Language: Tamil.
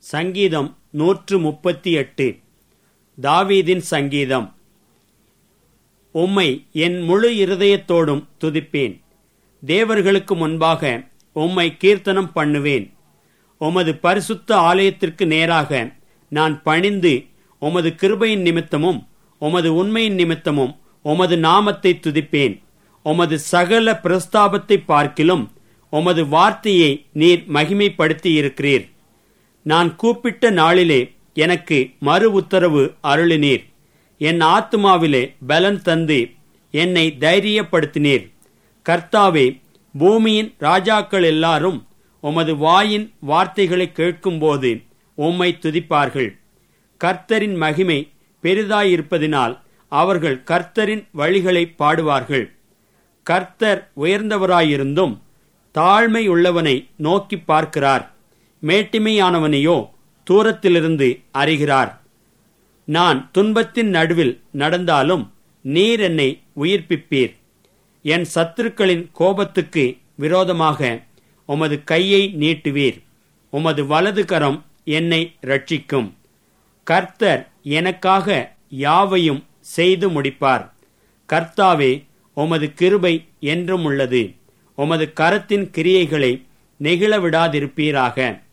சங்கீதம் நூற்று முப்பத்தி எட்டு தாவீதின் சங்கீதம் உம்மை என் முழு இருதயத்தோடும் துதிப்பேன் தேவர்களுக்கு முன்பாக உம்மை கீர்த்தனம் பண்ணுவேன் உமது பரிசுத்த ஆலயத்திற்கு நேராக நான் பணிந்து உமது கிருபையின் நிமித்தமும் உமது உண்மையின் நிமித்தமும் உமது நாமத்தை துதிப்பேன் உமது சகல பிரஸ்தாபத்தை பார்க்கிலும் உமது வார்த்தையை நீர் மகிமைப்படுத்தி இருக்கிறீர் நான் கூப்பிட்ட நாளிலே எனக்கு மறு உத்தரவு அருளினீர் என் ஆத்துமாவிலே பலன் தந்து என்னை தைரியப்படுத்தினீர் கர்த்தாவே பூமியின் ராஜாக்கள் எல்லாரும் உமது வாயின் வார்த்தைகளை கேட்கும்போது உம்மை துதிப்பார்கள் கர்த்தரின் மகிமை பெரிதாயிருப்பதினால் அவர்கள் கர்த்தரின் வழிகளை பாடுவார்கள் கர்த்தர் உயர்ந்தவராயிருந்தும் தாழ்மை உள்ளவனை நோக்கி பார்க்கிறார் மேட்டிமையானவனையோ தூரத்திலிருந்து அறிகிறார் நான் துன்பத்தின் நடுவில் நடந்தாலும் நீர் என்னை உயிர்ப்பிப்பீர் என் சத்துருக்களின் கோபத்துக்கு விரோதமாக உமது கையை நீட்டுவீர் உமது வலது கரம் என்னை ரட்சிக்கும் கர்த்தர் எனக்காக யாவையும் செய்து முடிப்பார் கர்த்தாவே உமது கிருபை என்றும் உள்ளது உமது கரத்தின் கிரியைகளை நெகிழ விடாதிருப்பீராக